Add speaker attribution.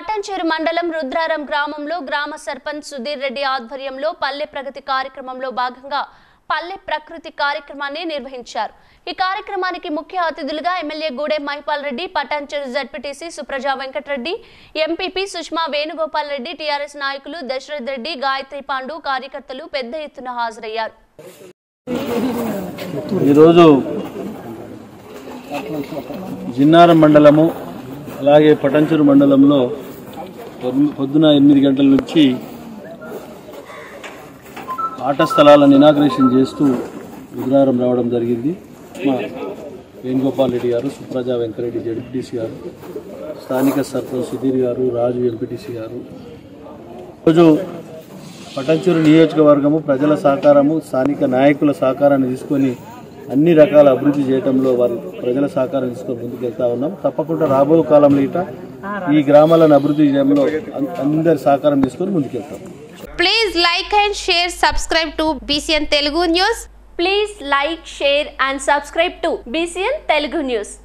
Speaker 1: పట్టంచేరు మండలం రుద్రారం గ్రామంలో గ్రామ సర్పంచ్ సుధీర్ రెడ్డి ఆధ్వర్యంలో పల్లె ప్రగతి కార్యక్రమంలో భాగంగా పల్లె ప్రకృతి కార్యక్రమాన్ని నిర్వహించారు ఈ కార్యక్రమానికి ముఖ్య అతిథులుగా MLA Gudem Mahipal Reddy Patancheru ZPTC Supraja Venkatreddy MPP Sushma Venugopal Reddy TRS నాయకులు దశరథ్ రెడ్డి గాయత్రి పాండు కార్యకర్తలు పెద్ద ఎత్తున హాజరయ్యారు
Speaker 2: ఈరోజు జిన్నారం మండలము అలాగే పటంచెరు మండలంలో పొద్దు- పొద్దున ఎనిమిది గంటల నుంచి ఆట స్థలాలను ఇనాగ్రేషన్ చేస్తూ రుద్రారం రావడం జరిగింది మా వేణుగోపాల్ రెడ్డి గారు సుప్రజా వెంకరెడ్డి జడ్పీటీసీ గారు స్థానిక సర్పంచ్ సుధీర్ గారు రాజు ఎంపీటీసీ గారు ఈరోజు పటంచూరు నియోజకవర్గము ప్రజల సహకారము స్థానిక నాయకుల సహకారాన్ని తీసుకొని అన్ని రకాల అభివృద్ధి చేయడంలో వారి ప్రజల సహకారం తీసుకొని ముందుకెళ్తా ఉన్నాం తప్పకుండా రాబోయే కాలంలో ఇట ఈ గ్రామాలను అభివృద్ధి చేయడంలో అం- అందరి సహకారం తీసుకొని ముందుకెళ్తాం
Speaker 3: Please like and share, subscribe to BCN Telugu News.
Speaker 1: Please like share and subscribe to BCN Telugu news